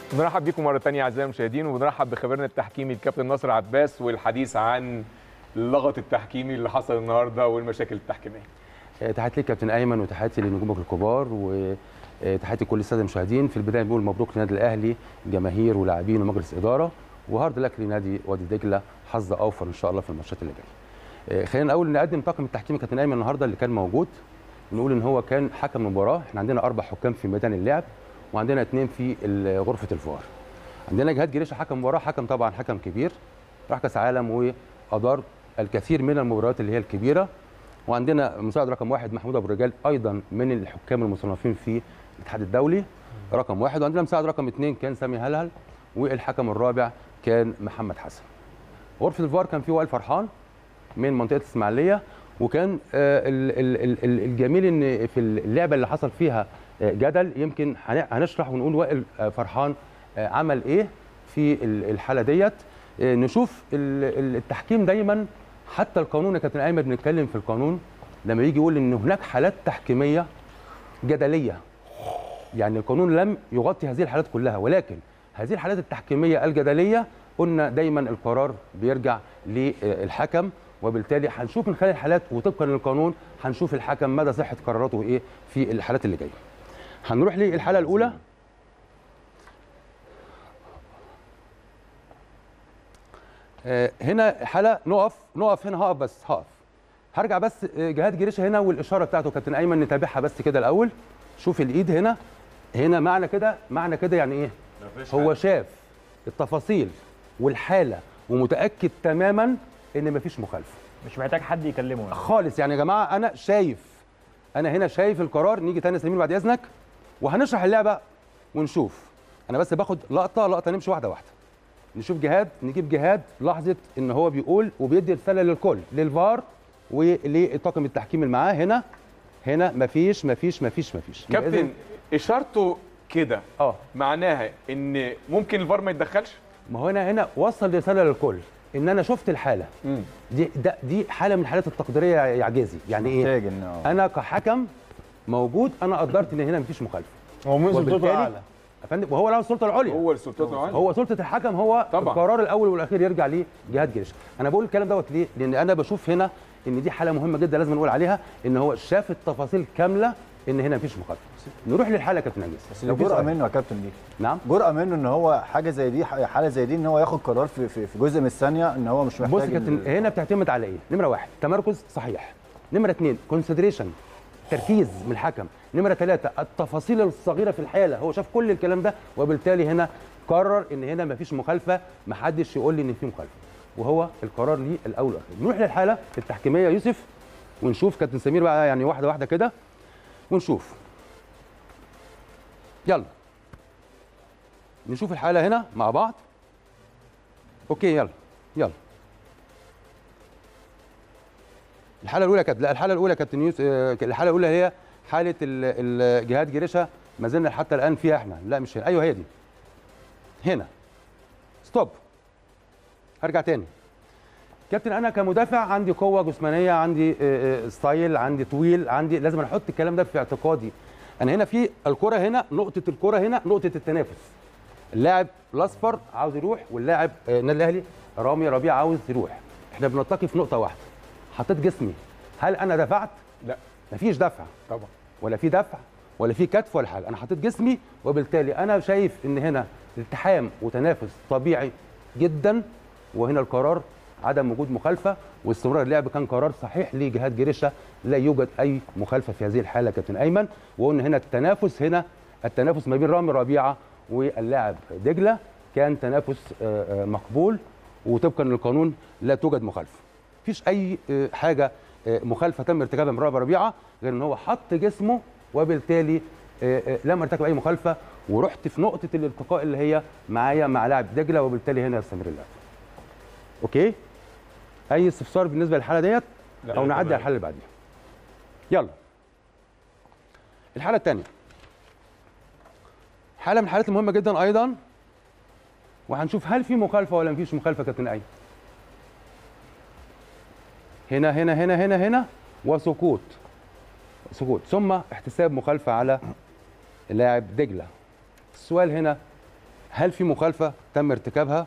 بنرحب بيكم مره ثانيه اعزائي المشاهدين وبنرحب بخبيرنا التحكيمي الكابتن ناصر عباس والحديث عن اللغط التحكيمي اللي حصل النهارده والمشاكل التحكيميه. تحياتي ليك كابتن ايمن وتحياتي لنجومك الكبار وتحياتي لكل الساده المشاهدين في البدايه بنقول مبروك للنادي الاهلي جماهير ولاعبين ومجلس اداره وهارد لك لنادي وادي دجله حظ اوفر ان شاء الله في الماتشات اللي جايه. خلينا الاول نقدم طاقم التحكيم كابتن ايمن النهارده اللي كان موجود نقول ان هو كان حكم المباراه احنا عندنا اربع حكام في ميدان اللعب وعندنا اثنين في غرفه الفار. عندنا جهاد جريشه حكم مباراه حكم طبعا حكم كبير راح كاس عالم وادار الكثير من المباريات اللي هي الكبيره وعندنا مساعد رقم واحد محمود ابو الرجال ايضا من الحكام المصنفين في الاتحاد الدولي رقم واحد وعندنا مساعد رقم اثنين كان سامي هلهل والحكم الرابع كان محمد حسن. غرفه الفار كان فيه وائل فرحان من منطقه الاسماعيليه وكان الجميل ان في اللعبه اللي حصل فيها جدل يمكن هنشرح ونقول وائل فرحان عمل ايه في الحاله ديت نشوف التحكيم دايما حتى القانون يا كابتن ايمن بنتكلم في القانون لما يجي يقول ان هناك حالات تحكيميه جدليه يعني القانون لم يغطي هذه الحالات كلها ولكن هذه الحالات التحكيميه الجدليه قلنا دايما القرار بيرجع للحكم وبالتالي هنشوف من خلال الحالات وطبقا للقانون هنشوف الحكم مدى صحه قراراته ايه في الحالات اللي جايه. هنروح للحاله الاولى هنا حاله نقف نقف هنا هقف بس هقف هرجع بس جهاد جريشه هنا والاشاره بتاعته كابتن ايمن نتابعها بس كده الاول شوف الايد هنا هنا معنى كده معنى كده يعني ايه هو شاف التفاصيل والحاله ومتاكد تماما ان مفيش مخالفه مش محتاج حد يكلمه يعني. خالص يعني يا جماعه انا شايف انا هنا شايف القرار نيجي تاني سليم بعد اذنك وهنشرح اللعبه ونشوف انا بس باخد لقطه لقطه نمشي واحده واحده نشوف جهاد نجيب جهاد لحظه ان هو بيقول وبيدي رساله للكل للفار وللطاقم التحكيم اللي معاه هنا هنا مفيش مفيش مفيش مفيش كابتن اشارته كده اه معناها ان ممكن الفار ما يتدخلش ما هو هنا هنا وصل رساله للكل ان انا شفت الحاله مم. دي ده دي حاله من الحالات التقديريه يا عجازي يعني ايه محتاج ان آه. انا كحكم موجود انا قدرت ان هنا مفيش مخالفه هو من سلطته وبالتالي- اعلى يا فندم وهو له السلطه العليا هو السلطات العليا هو سلطه الحكم هو طبعا. القرار الاول والاخير يرجع لجهاد جريشه انا بقول الكلام دوت ليه لان انا بشوف هنا ان دي حاله مهمه جدا لازم نقول عليها ان هو شاف التفاصيل كامله ان هنا مفيش مخالفه نروح للحاله يا كابتن انجز بس دي جرأة منه يا كابتن دي نعم جرأة منه ان هو حاجه زي دي حاله زي دي ان هو ياخد قرار في في في جزء من الثانيه ان هو مش محتاج بص يا كابتن ال- هنا بتعتمد على ايه؟ نمره واحد تمركز صحيح نمره اثنين كونسيدريشن تركيز من الحكم نمره ثلاثه التفاصيل الصغيره في الحاله هو شاف كل الكلام ده وبالتالي هنا قرر ان هنا مفيش مخالفه محدش يقول لي ان في مخالفه وهو القرار ليه الاول والاخير نروح للحاله التحكيميه يا يوسف ونشوف كابتن سمير بقى يعني واحده واحده كده ونشوف يلا نشوف الحاله هنا مع بعض اوكي يلا يلا الحاله الاولى كانت لا الحاله الاولى كابتن يوسف آه، الحاله الاولى هي حاله ال- ال- جهاد جريشه ما زلنا حتى الان فيها احنا لا مش هنا ايوه هي دي هنا ستوب هرجع تاني كابتن انا كمدافع عندي قوه جسمانيه عندي آه، آه، ستايل عندي طويل عندي لازم احط الكلام ده في اعتقادي انا هنا في الكره هنا نقطه الكره هنا نقطه التنافس اللاعب الاصفر عاوز يروح واللاعب آه، النادي الاهلي رامي ربيع عاوز يروح احنا بنلتقي في نقطه واحده حطيت جسمي هل انا دفعت لا مفيش دفع طبعا ولا في دفع ولا في كتف ولا حاجه انا حطيت جسمي وبالتالي انا شايف ان هنا التحام وتنافس طبيعي جدا وهنا القرار عدم وجود مخالفه واستمرار اللعب كان قرار صحيح لجهاد جريشه لا يوجد اي مخالفه في هذه الحاله كابتن ايمن وقلنا هنا التنافس هنا التنافس ما بين رامي ربيعه واللاعب دجله كان تنافس آه، آه، مقبول وطبقا للقانون لا توجد مخالفه مفيش اي آه، حاجه آه، مخالفه تم ارتكابها من رامي ربيعه غير ان هو حط جسمه وبالتالي آه، آه، لم ارتكب اي مخالفه ورحت في نقطه الالتقاء اللي هي معايا مع لاعب دجله وبالتالي هنا يستمر اللعب اوكي اي استفسار بالنسبه للحاله ديت لا، او نعدي تمام. على الحاله اللي بعديها يلا الحاله الثانيه حاله من الحالات المهمه جدا ايضا وهنشوف هل في مخالفه ولا مفيش مخالفه كابتن ايمن هنا هنا هنا هنا هنا وسقوط سقوط ثم احتساب مخالفه على لاعب دجله السؤال هنا هل في مخالفه تم ارتكابها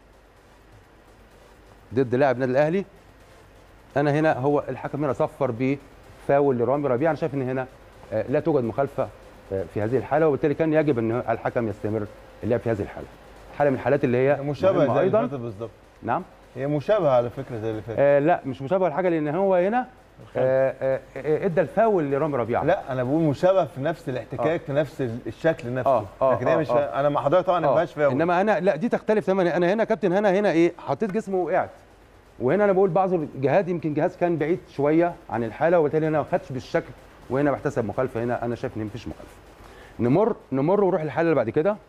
ضد لاعب النادي الاهلي انا هنا هو الحكم هنا صفر بفاول لرامي ربيعه انا شايف ان هنا آه، لا توجد مخالفه آه، في هذه الحاله وبالتالي كان يجب ان الحكم يستمر اللعب في هذه الحاله حاله من الحالات اللي هي مشابهه مهمة زي اللي ايضا فاتت بالظبط نعم هي مشابهه على فكره زي اللي فاتت آه لا مش مشابه الحاجه لان هو هنا آه آه آه، ادى الفاول لرامي ربيعه لا انا بقول مشابه في نفس الاحتكاك في نفس الشكل نفسه آه، آه، لكن هي آه، مش آه. انا مع حضرتك طبعا ما آه، فيهاش فاول انما انا لا دي تختلف تماما انا هنا كابتن هنا هنا ايه حطيت جسمه وقعت وهنا انا بقول بعض الجهات يمكن جهاز كان بعيد شويه عن الحاله وبالتالي هنا ما خدش بالشكل وهنا بحتسب مخالفه هنا انا شايف ان مفيش مخالفه نمر نمر ونروح للحاله اللي بعد كده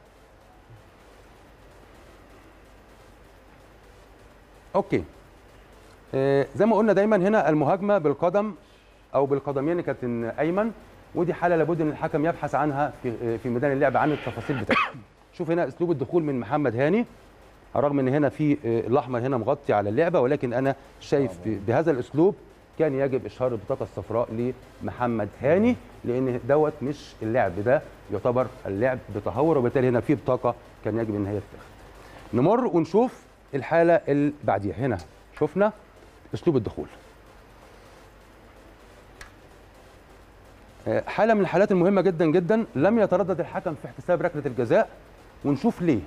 اوكي آه زي ما قلنا دايما هنا المهاجمه بالقدم او بالقدمين يا كابتن ايمن ودي حاله لابد ان الحكم يبحث عنها في آه، في ميدان اللعب عن التفاصيل بتاعتها شوف هنا اسلوب الدخول من محمد هاني على الرغم ان هنا في آه، الاحمر هنا مغطي على اللعبه ولكن انا شايف ب- بهذا الاسلوب كان يجب اشهار البطاقه الصفراء لمحمد هاني لان دوت مش اللعب ده يعتبر اللعب بتهور وبالتالي هنا في بطاقه كان يجب ان هي تتاخد نمر ونشوف الحاله اللي بعديها هنا شفنا اسلوب الدخول آه، حاله من الحالات المهمه جدا جدا لم يتردد الحكم في احتساب ركله الجزاء ونشوف ليه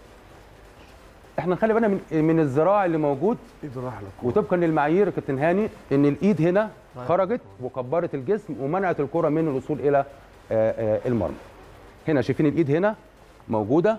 احنا نخلي بالنا من من الذراع اللي موجود وطبقا للمعايير يا كابتن هاني ان الايد هنا خرجت وكبرت الجسم ومنعت الكره من الوصول الى آه، آه، المرمى هنا شايفين الايد هنا موجوده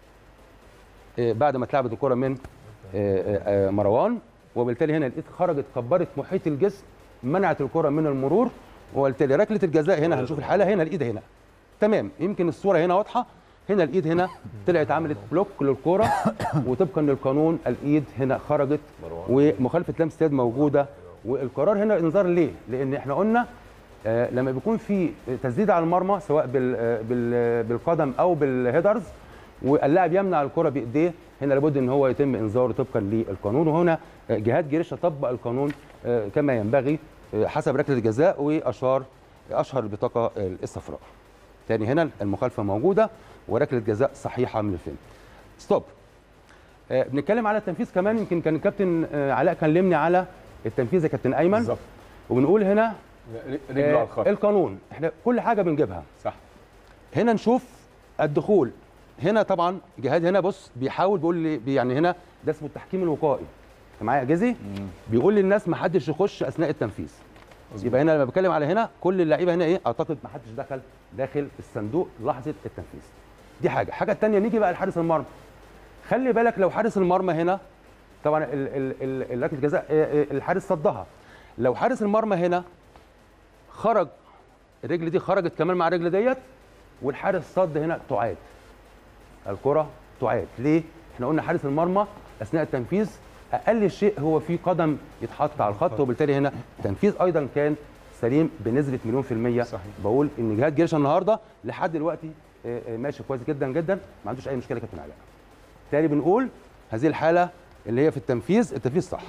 آه، بعد ما اتلعبت الكره من آه، آه، مروان وبالتالي هنا الايد خرجت كبرت محيط الجسم منعت الكره من المرور وبالتالي ركله الجزاء هنا هنشوف الحاله هنا الايد هنا تمام يمكن الصوره هنا واضحه هنا الايد هنا طلعت عملت بلوك للكره وطبقا للقانون الايد هنا خرجت ومخالفه لمس يد موجوده والقرار هنا انذار ليه؟ لان احنا قلنا آه لما بيكون في تسديد على المرمى سواء بال آه، بال بالقدم او بالهيدرز واللاعب يمنع الكره بايديه هنا لابد ان هو يتم انذاره طبقا للقانون وهنا آه، جهاد جريشه طبق القانون آه، كما ينبغي آه، حسب ركله الجزاء واشار اشهر البطاقه آه، الصفراء. تاني هنا المخالفه موجوده وركله جزاء صحيحه من الفيلم. ستوب. آه، بنتكلم على التنفيذ كمان يمكن كان الكابتن آه، علاء كلمني على التنفيذ يا كابتن ايمن بالظبط وبنقول هنا رجله على آه، الخط القانون احنا كل حاجه بنجيبها صح هنا نشوف الدخول هنا طبعا جهاد هنا بص بيحاول بيقول لي بي- يعني هنا ده اسمه التحكيم الوقائي انت معايا يا جزي بيقول للناس ما حدش يخش اثناء التنفيذ يبقى هنا لما بتكلم على هنا كل اللعيبه هنا ايه اعتقد ما حدش دخل داخل الصندوق لحظه التنفيذ دي حاجه الحاجه الثانيه نيجي بقى لحارس المرمى خلي بالك لو حارس المرمى هنا طبعا ال- ال- ال- ال- ركله الجزاء آه، آه، الحارس صدها لو حارس المرمى هنا خرج الرجل دي خرجت كمان مع الرجل ديت والحارس صد هنا تعاد الكره تعاد ليه احنا قلنا حارس المرمى اثناء التنفيذ اقل شيء هو في قدم يتحط على الخط وبالتالي هنا التنفيذ ايضا كان سليم بنسبه مليون في الميه صحيح. بقول ان جهاد جريشه النهارده لحد دلوقتي آه، آه، ماشي كويس جدا جدا ما عندوش اي مشكله يا كابتن علاء بالتالي بنقول هذه الحاله اللي هي في التنفيذ التنفيذ صح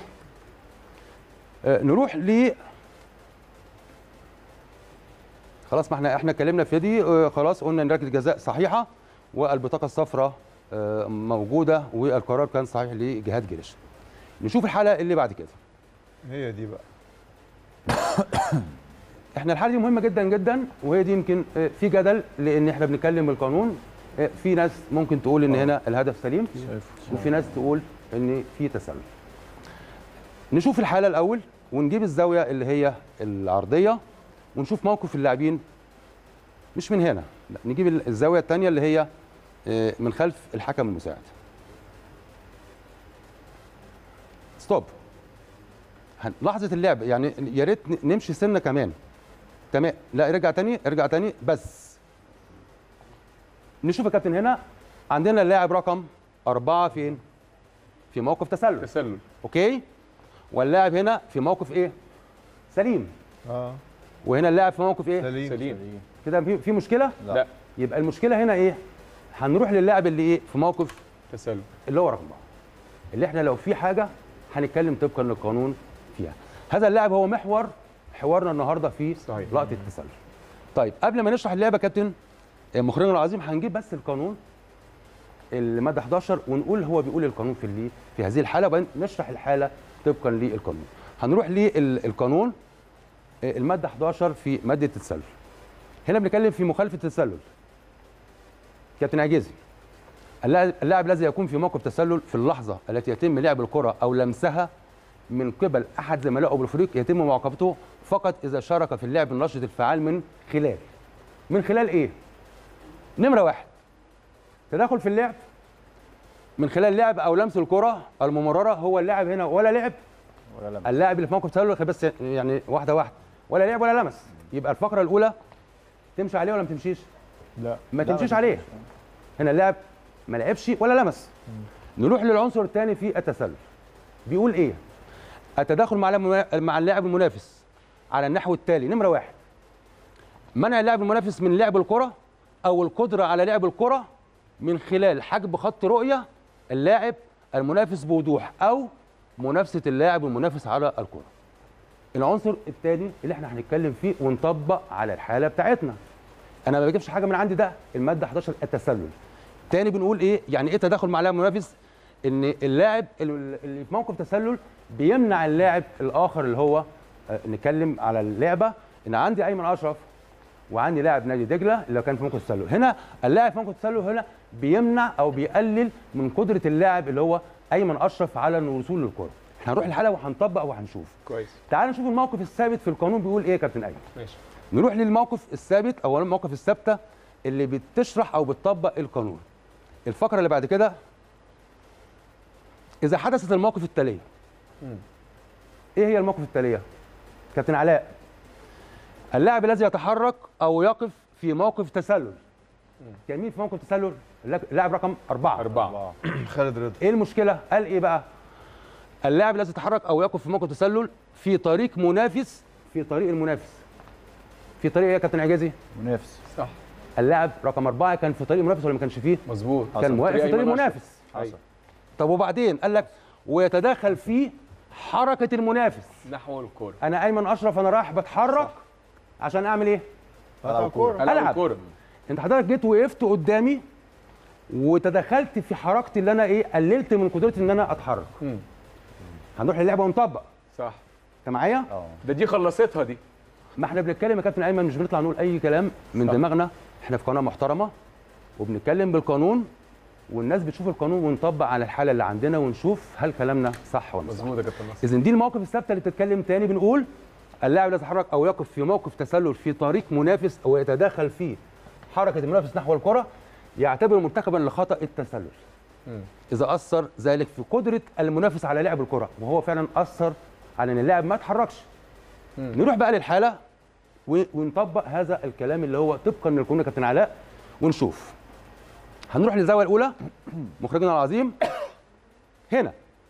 آه، نروح ل خلاص ما احنا احنا اتكلمنا في دي آه، خلاص قلنا ان ركله جزاء صحيحه والبطاقه الصفراء آه، موجوده والقرار كان صحيح لجهاد جريشه نشوف الحاله اللي بعد كده هي دي بقى احنا الحاله دي مهمه جدا جدا وهي دي يمكن آه، في جدل لان احنا بنتكلم بالقانون آه، في ناس ممكن تقول ان هنا الهدف سليم وفي ناس تقول ان في تسلل نشوف الحاله الاول ونجيب الزاويه اللي هي العرضيه ونشوف موقف اللاعبين مش من هنا لا نجيب الزاويه الثانيه اللي هي آه، من خلف الحكم المساعد ستوب هن- لحظه اللعب يعني يا ريت ن- نمشي سنه كمان تمام لا ارجع تاني ارجع تاني بس نشوف يا كابتن هنا عندنا اللاعب رقم أربعة فين؟ في موقف تسلل تسلل أوكي؟ واللاعب هنا في موقف إيه؟ سليم اه وهنا اللاعب في موقف إيه؟ سليم سليم كده في في مشكلة؟ لا. لا يبقى المشكلة هنا إيه؟ هنروح للاعب اللي إيه؟ في موقف تسلل اللي هو رقم أربعة اللي إحنا لو في حاجة هنتكلم طبقا للقانون فيها هذا اللاعب هو محور حوارنا النهارده في صحيح. لقطة التسلل طيب قبل ما نشرح اللعبة يا كابتن آه، مخرجنا العظيم هنجيب بس القانون الماده 11 ونقول هو بيقول القانون في اللي في هذه الحاله وبعدين نشرح الحاله طبقا للقانون هنروح للقانون آه، الماده 11 في ماده التسلل هنا بنتكلم في مخالفه التسلل كابتن عجيزي اللاعب اللاعب الذي يكون في موقف تسلل في اللحظه التي يتم لعب الكره او لمسها من قبل احد زملائه بالفريق يتم معاقبته فقط اذا شارك في اللعب النشط الفعال من خلال من خلال ايه نمره واحد تدخل في اللعب من خلال لعب او لمس الكره الممرره هو اللاعب هنا ولا لعب ولا لمس. اللاعب اللي في موقف تسلل بس يعني واحده واحده ولا لعب ولا لمس يبقى الفقره الاولى تمشي عليه ولا ما تمشيش لا ما لا، تمشيش عليه هنا اللاعب ما لعبش ولا لمس نروح للعنصر الثاني في التسلل بيقول ايه التداخل مع اللاعب- مع اللاعب المنافس على النحو التالي نمره واحد منع اللاعب المنافس من لعب الكره او القدره على لعب الكره من خلال حجب خط رؤيه اللاعب المنافس بوضوح او منافسه اللاعب المنافس على الكره العنصر الثاني اللي احنا هنتكلم فيه ونطبق على الحاله بتاعتنا انا ما بجيبش حاجه من عندي ده الماده 11 التسلل تاني بنقول ايه يعني ايه تداخل مع لاعب منافس ان اللاعب اللي في موقف تسلل بيمنع اللاعب الاخر اللي هو آه، نتكلم على اللعبه ان عندي ايمن اشرف وعندي لاعب نادي دجله اللي كان في موقف تسلل هنا اللاعب في موقف تسلل هنا بيمنع او بيقلل من قدره اللاعب اللي هو ايمن اشرف على الوصول للكره احنا هنروح الحلقه وهنطبق وهنشوف كويس تعال نشوف الموقف الثابت في القانون بيقول ايه يا كابتن ايمن ماشي نروح للموقف الثابت او الموقف الثابته اللي بتشرح او بتطبق القانون الفقره اللي بعد كده اذا حدثت الموقف التاليه ايه هي الموقف التاليه كابتن علاء اللاعب الذي يتحرك او يقف في موقف تسلل كان مين في موقف تسلل اللاعب رقم أربعة أربعة خالد رضا ايه المشكله قال ايه بقى اللاعب الذي يتحرك او يقف في موقف تسلل في طريق منافس في طريق المنافس في طريق ايه يا كابتن عجازي منافس صح اللاعب رقم أربعة كان في طريق المنافس ولا ما كانش فيه مظبوط كان واقف في طريق طريق أيمن منافس أشرف. أيوة. طب وبعدين قال لك ويتداخل في حركه المنافس نحو الكوره انا ايمن اشرف انا رايح بتحرك عشان اعمل ايه العب كوره ألعب. الكوره انت حضرتك جيت وقفت قدامي وتدخلت في حركتي اللي انا ايه قللت من قدرتي ان انا اتحرك مم. هنروح للعبه ونطبق صح انت معايا اه ده دي خلصتها دي ما احنا بنتكلم يا كابتن ايمن مش بنطلع نقول اي كلام من صح. دماغنا احنا في قناه محترمه وبنتكلم بالقانون والناس بتشوف القانون ونطبق على الحاله اللي عندنا ونشوف هل كلامنا صح ولا مش صح مظبوط يا كابتن نصر اذا دي المواقف الثابته اللي بتتكلم تاني بنقول اللاعب الذي يتحرك او يقف في موقف تسلل في طريق منافس او يتداخل في حركه المنافس نحو الكره يعتبر مرتكبا لخطا التسلل مم. اذا اثر ذلك في قدره المنافس على لعب الكره وهو فعلا اثر على ان اللاعب ما اتحركش مم. نروح بقى للحاله و- ونطبق هذا الكلام اللي هو طبقا للقانون يا كابتن علاء ونشوف هنروح للزاويه الاولى مخرجنا العظيم هنا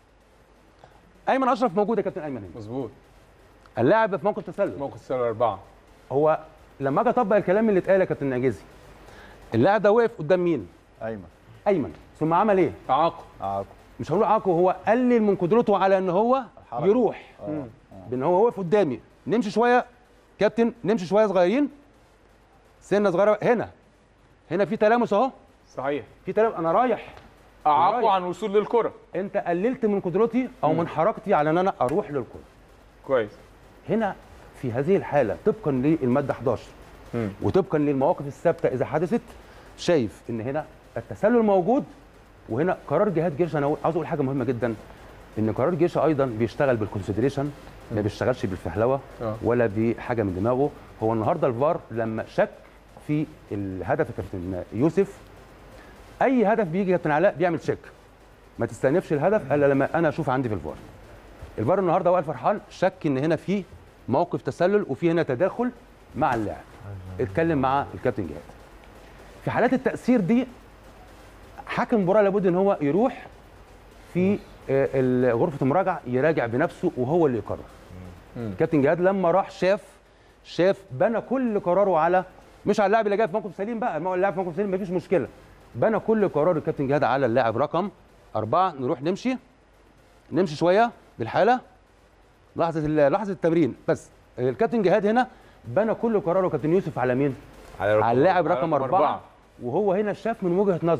ايمن اشرف موجود يا كابتن ايمن هنا مظبوط اللاعب في موقف تسلل موقف السله أربعة هو لما اجي اطبق الكلام اللي اتقال يا كابتن نجازي اللاعب ده وقف قدام مين ايمن ايمن ثم عمل ايه تعاقب اعاقب مش هنقول عاقه هو قلل من قدرته على ان هو الحركة. يروح اه بان هو واقف قدامي نمشي شويه كابتن نمشي شويه صغيرين سنه صغيره هنا هنا في تلامس اهو صحيح في تلامس انا رايح اعاقوا رايح. عن الوصول للكره انت قللت من قدرتي او من حركتي على ان انا اروح للكره كويس هنا في هذه الحاله طبقا للماده 11 مم. وطبقا للمواقف الثابته اذا حدثت شايف ان هنا التسلل موجود وهنا قرار جهاد جيش انا عاوز اقول حاجه مهمه جدا ان قرار جيش ايضا بيشتغل بالكونسيدريشن ما بيشتغلش بالفهلوه آه. ولا بحاجه من دماغه هو النهارده الفار لما شك في الهدف يا كابتن يوسف اي هدف بيجي يا كابتن علاء بيعمل تشيك ما تستأنفش الهدف الا لما انا اشوف عندي في الفار الفار النهارده وائل فرحان شك ان هنا في موقف تسلل وفي هنا تداخل مع اللاعب اتكلم مع الكابتن جهاد في حالات التاثير دي حكم المباراه لابد ان هو يروح في آه، ال- غرفه المراجعه يراجع بنفسه وهو اللي يقرر مم. كابتن جهاد لما راح شاف شاف بنى كل قراره على مش على اللاعب اللي جاي في موقف سليم بقى ما هو اللاعب في موقف سليم مفيش مشكله بنى كل قرار الكابتن جهاد على اللاعب رقم أربعة نروح نمشي نمشي شويه بالحاله لحظه ال- لحظه التمرين بس الكابتن جهاد هنا بنى كل قراره كابتن يوسف على مين؟ على اللاعب رقم أربعة وهو هنا شاف من وجهة نظره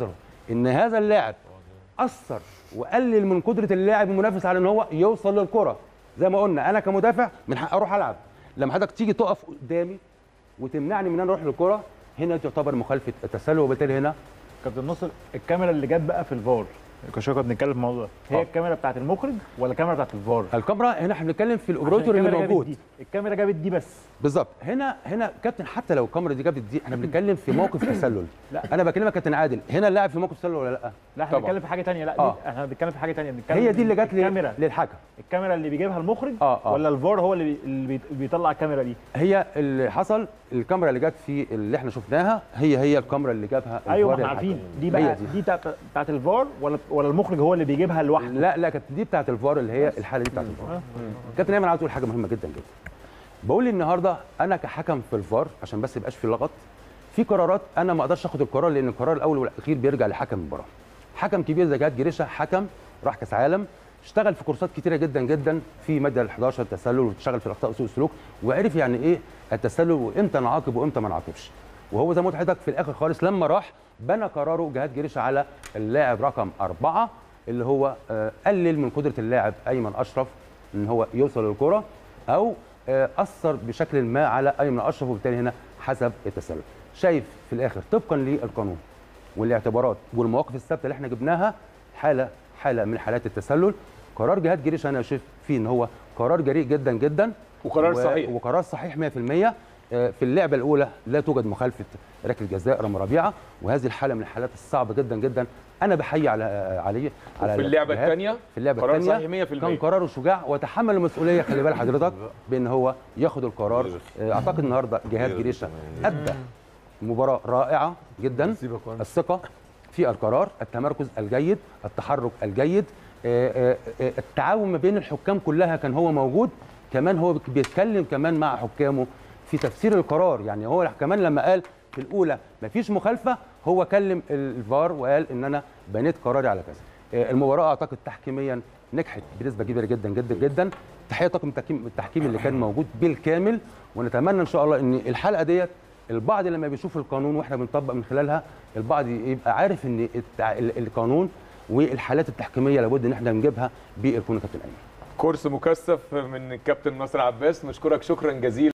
ان هذا اللاعب اثر وقلل من قدره اللاعب المنافس على ان هو يوصل للكره زي ما قلنا انا كمدافع من حق اروح العب لما حضرتك تيجي تقف قدامي وتمنعني من ان انا اروح للكره هنا تعتبر مخالفه التسلل وبالتالي هنا كابتن نصر الكاميرا اللي جت بقى في الفار كنا بنتكلم في الموضوع ده هي آه. الكاميرا بتاعت المخرج ولا الكاميرا بتاعت الفار الكاميرا هنا احنا بنتكلم في عشان الاوبريتور اللي الكاميرا جابت موجود دي. الكاميرا جابت دي بس بالظبط هنا هنا كابتن حتى لو الكاميرا دي جابت دي احنا بنتكلم في موقف تسلل لا. انا بكلمك كابتن عادل هنا اللاعب في موقف تسلل ولا لا لا احنا طبعا. بنتكلم في حاجه ثانيه لا آه. دي احنا بنتكلم في حاجه ثانيه بنتكلم هي دي اللي جت الكاميرا لي- للحكم الكاميرا اللي بيجيبها المخرج آه، آه. ولا الفار هو اللي بي... اللي بي- بيطلع الكاميرا دي هي اللي حصل الكاميرا اللي جت في اللي احنا شفناها هي هي الكاميرا اللي جابها ايوه الفار احنا للحكم. عارفين دي هي بقى دي بتاعت بتاعت الفار ولا ولا المخرج هو اللي بيجيبها لوحده لا لا كانت دي بتاعت الفار اللي هي الحاله دي بتاعت الفار كابتن ايمن عاوز اقول حاجه مهمه جدا جدا بقول النهارده انا كحكم في الفار عشان بس يبقاش في لغط في قرارات انا ما اقدرش اخد القرار لان القرار الاول والاخير بيرجع لحكم المباراه حكم كبير زي جهاد جريشه حكم راح كاس عالم اشتغل في كورسات كتيره جدا جدا في ماده ال 11 تسلل واشتغل في الاخطاء وسوء السلوك وعرف يعني ايه التسلل وامتى نعاقب وامتى ما نعاقبش وهو زي ما قلت لحضرتك في الاخر خالص لما راح بنى قراره جهاد جريشه على اللاعب رقم أربعة اللي هو آه، قلل من قدره اللاعب ايمن اشرف ان هو يوصل للكره او آه، اثر بشكل ما على ايمن اشرف وبالتالي هنا حسب التسلل شايف في الاخر طبقا للقانون والاعتبارات والمواقف الثابته اللي احنا جبناها حاله حاله من حالات التسلل قرار جهاد جريش انا شايف فيه ان هو قرار جريء جدا جدا وقرار و- صحيح. وقرار صحيح 100% آه، في اللعبه الاولى لا توجد مخالفه ركله جزاء رامي ربيعه وهذه الحاله من الحالات الصعبه جدا جدا انا بحيي على عليه على وفي اللعبه جهاد. الثانيه في اللعبه قرار الثانيه صحيح 100% كان قراره شجاع وتحمل المسؤوليه خلي بال حضرتك بان هو ياخد القرار آه، اعتقد النهارده جهاد جريشه ادى مباراه رائعه جدا الثقه في القرار التمركز الجيد التحرك الجيد آه، آه، آه، التعاون ما بين الحكام كلها كان هو موجود كمان هو بيتكلم كمان مع حكامه في تفسير القرار يعني هو كمان لما قال في الاولى مفيش مخالفه هو كلم الفار وقال ان انا بنيت قراري على كذا آه، المباراه اعتقد تحكيميا نجحت بنسبه كبيره جدا جدا جدا تحيه طاقم التحكيم التحكيم اللي كان موجود بالكامل ونتمنى ان شاء الله ان الحلقه ديت البعض لما بيشوف القانون واحنا بنطبق من خلالها البعض يبقى عارف ان التع- ال- القانون والحالات التحكيميه لابد ان احنا نجيبها بالقانون يا كابتن ايمن كورس مكثف من الكابتن ناصر عباس نشكرك شكرا جزيلا